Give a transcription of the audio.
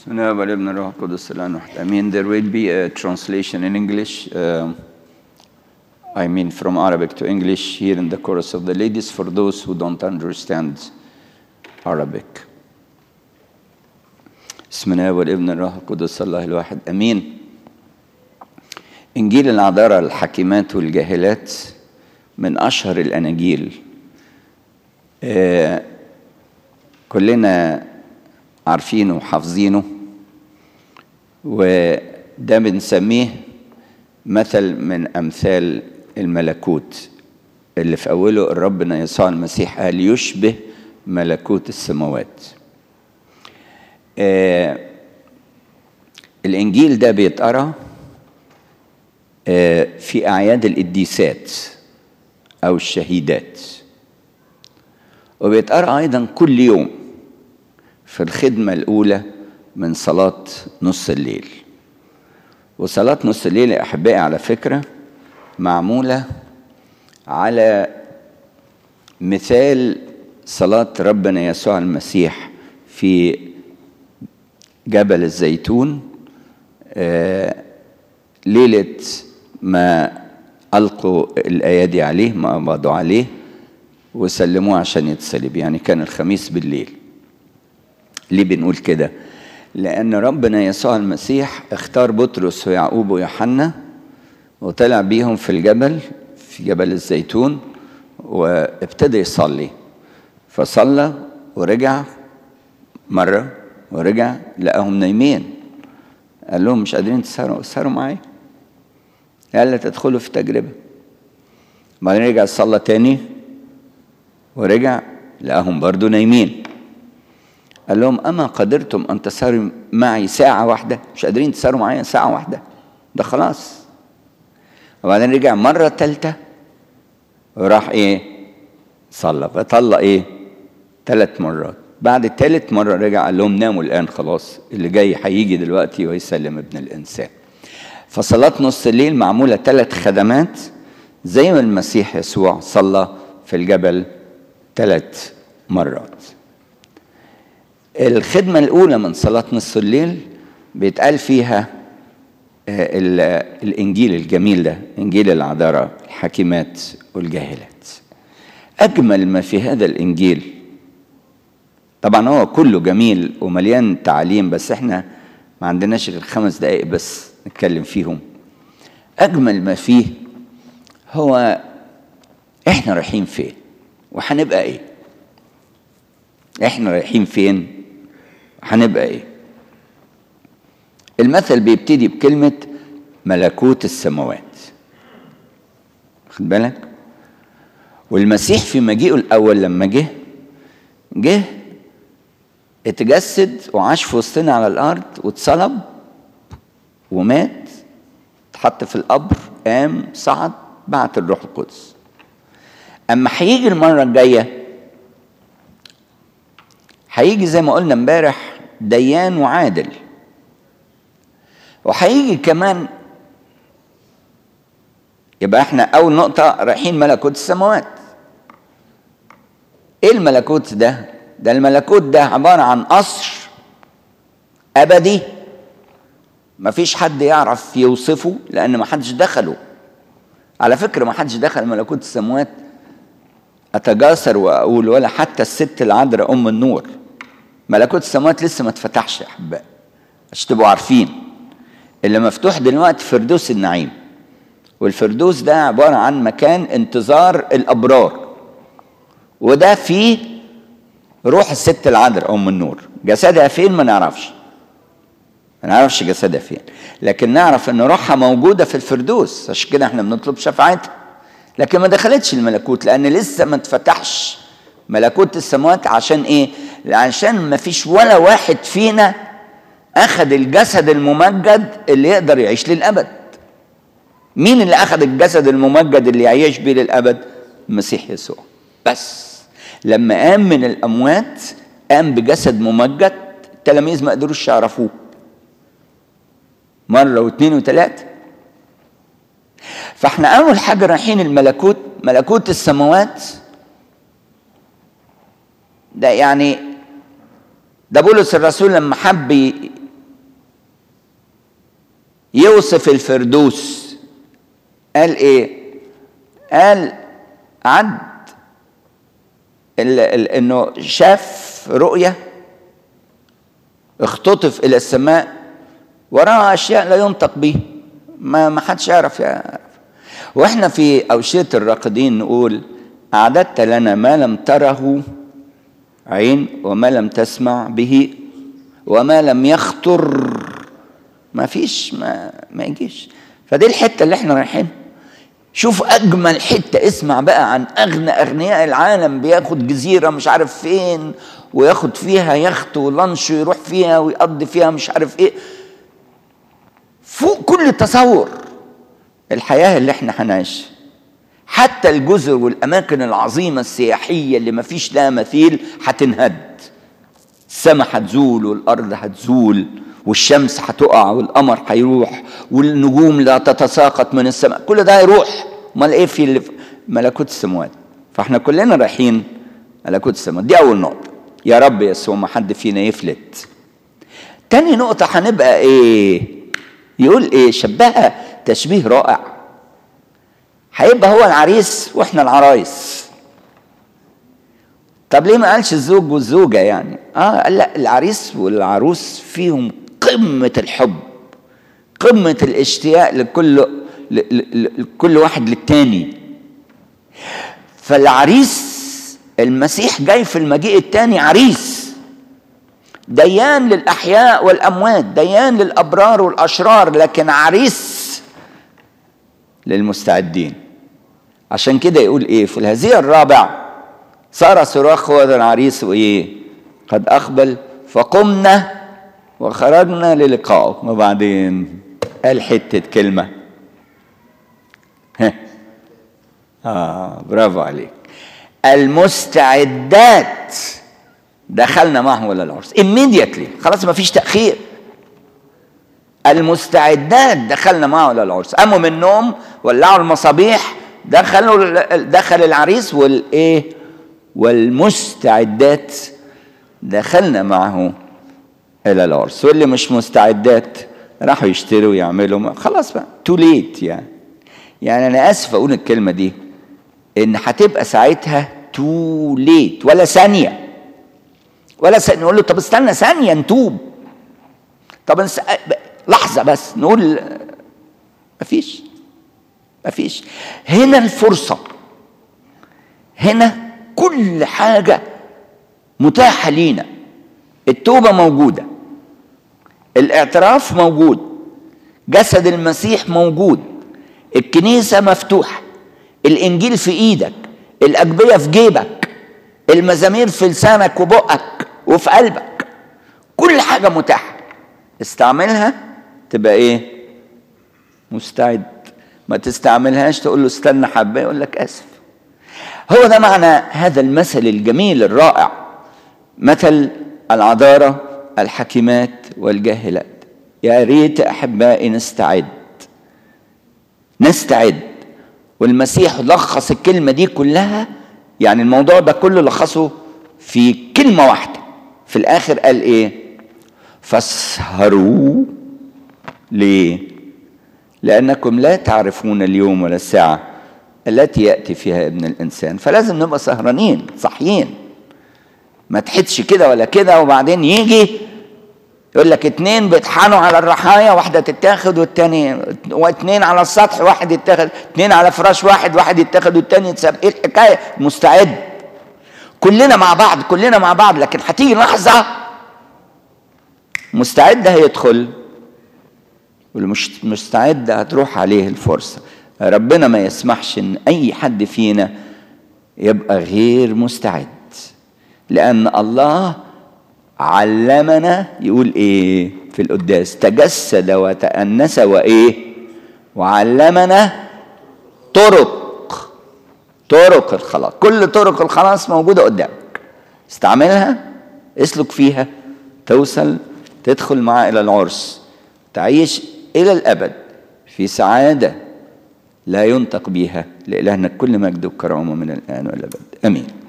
بسم الله والابن الروح القدس الان واحد امين there will be a translation in English um, I mean from Arabic to English here in the chorus of the ladies for those who don't understand Arabic بسم الله والابن الروح القدس الله الواحد امين انجيل العذارى الحكيمات والجاهلات من اشهر الاناجيل آه، كلنا عارفينه وحافظينه وده بنسميه مثل من امثال الملكوت اللي في اوله ربنا يسوع المسيح قال يشبه ملكوت السماوات آه الانجيل ده بيتقرا آه في اعياد القديسات او الشهيدات وبيتقرا ايضا كل يوم في الخدمه الاولى من صلاه نص الليل وصلاه نص الليل يا احبائي على فكره معموله على مثال صلاه ربنا يسوع المسيح في جبل الزيتون آه ليله ما القوا الايادي عليه ما قبضوا عليه وسلموه عشان يتصلب يعني كان الخميس بالليل ليه بنقول كده لان ربنا يسوع المسيح اختار بطرس ويعقوب ويوحنا وطلع بيهم في الجبل في جبل الزيتون وابتدى يصلي فصلى ورجع مرة ورجع لقاهم نايمين قال لهم مش قادرين تسهروا اسهروا معايا قال لا تدخلوا في تجربة بعدين رجع صلى تاني ورجع لقاهم برضو نايمين قال لهم أما قدرتم أن تسهروا معي ساعة واحدة مش قادرين تسهروا معايا ساعة واحدة ده خلاص وبعدين رجع مرة تالتة وراح إيه صلى فطلع إيه ثلاث مرات بعد الثالث مرة رجع قال لهم ناموا الآن خلاص اللي جاي هيجي دلوقتي ويسلم ابن الإنسان فصلاة نص الليل معمولة ثلاث خدمات زي ما المسيح يسوع صلى في الجبل ثلاث مرات الخدمة الأولى من صلاة نص الليل بيتقال فيها الإنجيل الجميل ده إنجيل العذارى الحكيمات والجاهلات أجمل ما في هذا الإنجيل طبعا هو كله جميل ومليان تعليم بس احنا ما عندناش غير خمس دقايق بس نتكلم فيهم أجمل ما فيه هو احنا رايحين فين وهنبقى ايه احنا رايحين فين هنبقى ايه المثل بيبتدي بكلمة ملكوت السماوات خد بالك والمسيح في مجيئه الأول لما جه جه اتجسد وعاش في وسطنا على الأرض واتصلب ومات اتحط في القبر قام صعد بعت الروح القدس اما هيجي المره الجايه هيجي زي ما قلنا امبارح ديان وعادل وهيجي كمان يبقى احنا اول نقطه رايحين ملكوت السماوات ايه الملكوت ده ده الملكوت ده عباره عن قصر ابدي مفيش حد يعرف يوصفه لان ما حدش دخله على فكره ما حدش دخل ملكوت السماوات اتجاسر واقول ولا حتى الست العذراء ام النور ملكوت السماوات لسه ما اتفتحش يا احبائي عشان تبقوا عارفين اللي مفتوح دلوقتي فردوس النعيم والفردوس ده عباره عن مكان انتظار الابرار وده فيه روح الست العذراء ام النور جسدها فين ما نعرفش ما نعرفش جسدها فين لكن نعرف ان روحها موجوده في الفردوس عشان كده احنا بنطلب شفاعتها لكن ما دخلتش الملكوت لان لسه ما اتفتحش ملكوت السماوات عشان ايه عشان ما فيش ولا واحد فينا اخذ الجسد الممجد اللي يقدر يعيش للابد مين اللي اخذ الجسد الممجد اللي يعيش بيه للابد المسيح يسوع بس لما قام من الاموات قام بجسد ممجد التلاميذ ما قدروش يعرفوه مره واثنين وثلاثه فاحنا اول حاجه رايحين الملكوت ملكوت السماوات ده يعني ده بولس الرسول لما حب يوصف الفردوس قال ايه قال عد ال- ال- انه شاف رؤيه اختطف الى السماء وراى اشياء لا ينطق به ما ما حدش يعرف يعرف واحنا في اوشيه الراقدين نقول اعددت لنا ما لم تره عين وما لم تسمع به وما لم يخطر ما فيش ما ما يجيش فدي الحته اللي احنا رايحين شوف اجمل حته اسمع بقى عن اغنى اغنياء العالم بياخد جزيره مش عارف فين وياخد فيها يخت ولانش ويروح فيها ويقضي فيها مش عارف ايه فوق كل تصور الحياه اللي احنا هنعيشها حتى الجزر والاماكن العظيمه السياحيه اللي ما فيش لها مثيل هتنهد السماء هتزول والارض هتزول والشمس هتقع والقمر هيروح والنجوم لا تتساقط من السماء كل ده هيروح امال ايه في اللي في ملكوت السماوات فاحنا كلنا رايحين ملكوت السماوات دي اول نقطه يا رب يسوع ما حد فينا يفلت تاني نقطه هنبقى ايه يقول ايه شبهها تشبيه رائع هيبقى هو العريس واحنا العرايس طب ليه ما قالش الزوج والزوجه يعني اه قال لا العريس والعروس فيهم قمه الحب قمه الاشتياق لكل ل- ل- ل- لكل واحد للتاني فالعريس المسيح جاي في المجيء التاني عريس ديان للاحياء والاموات ديان للابرار والاشرار لكن عريس للمستعدين عشان كده يقول ايه في الهزيع الرابع صار صراخ هذا العريس وايه قد اقبل فقمنا وخرجنا للقائه وبعدين قال حته كلمه ها اه برافو عليك المستعدات دخلنا معه الى العرس immediately خلاص ما فيش تاخير المستعدات دخلنا معه الى العرس قاموا من النوم ولعوا المصابيح دخلوا دخل العريس والايه والمستعدات دخلنا معه الى العرس واللي مش مستعدات راحوا يشتروا ويعملوا خلاص بقى تو ليت يعني يعني انا اسف اقول الكلمه دي ان هتبقى ساعتها تو ليت ولا ثانيه ولا ثانيه نقول له طب استنى ثانيه نتوب طب نس... لحظه بس نقول مفيش مفيش هنا الفرصه هنا كل حاجه متاحه لينا التوبه موجوده الاعتراف موجود جسد المسيح موجود الكنيسه مفتوحه الانجيل في ايدك الاجبيه في جيبك المزامير في لسانك وبقك وفي قلبك كل حاجه متاحه استعملها تبقى ايه مستعد ما تستعملهاش تقول له استنى حبه يقول لك اسف هو ده معنى هذا المثل الجميل الرائع مثل العذارة الحكيمات والجاهلات يا ريت احبائي نستعد نستعد والمسيح لخص الكلمه دي كلها يعني الموضوع ده كله لخصه في كلمه واحده في الاخر قال ايه فاسهروا ليه لانكم لا تعرفون اليوم ولا الساعه التي ياتي فيها ابن الانسان فلازم نبقى سهرانين صاحيين ما تحدش كده ولا كده وبعدين يجي يقول لك اتنين بيطحنوا على الرحايا واحده تتاخد والتاني واتنين على السطح واحد يتاخد اتنين على فراش واحد واحد يتاخد والتاني يتساب ايه الحكايه مستعد كلنا مع بعض كلنا مع بعض لكن هتيجي لحظه مستعد هيدخل واللي مش مستعد هتروح عليه الفرصه ربنا ما يسمحش ان اي حد فينا يبقى غير مستعد لان الله علمنا يقول ايه في القداس تجسد وتأنس وايه وعلمنا طرق طرق الخلاص كل طرق الخلاص موجودة قدامك استعملها اسلك فيها توصل تدخل معاه إلى العرس تعيش إلى الأبد في سعادة لا ينطق بها لإلهنا كل مجد وكرامة من الآن والأبد آمين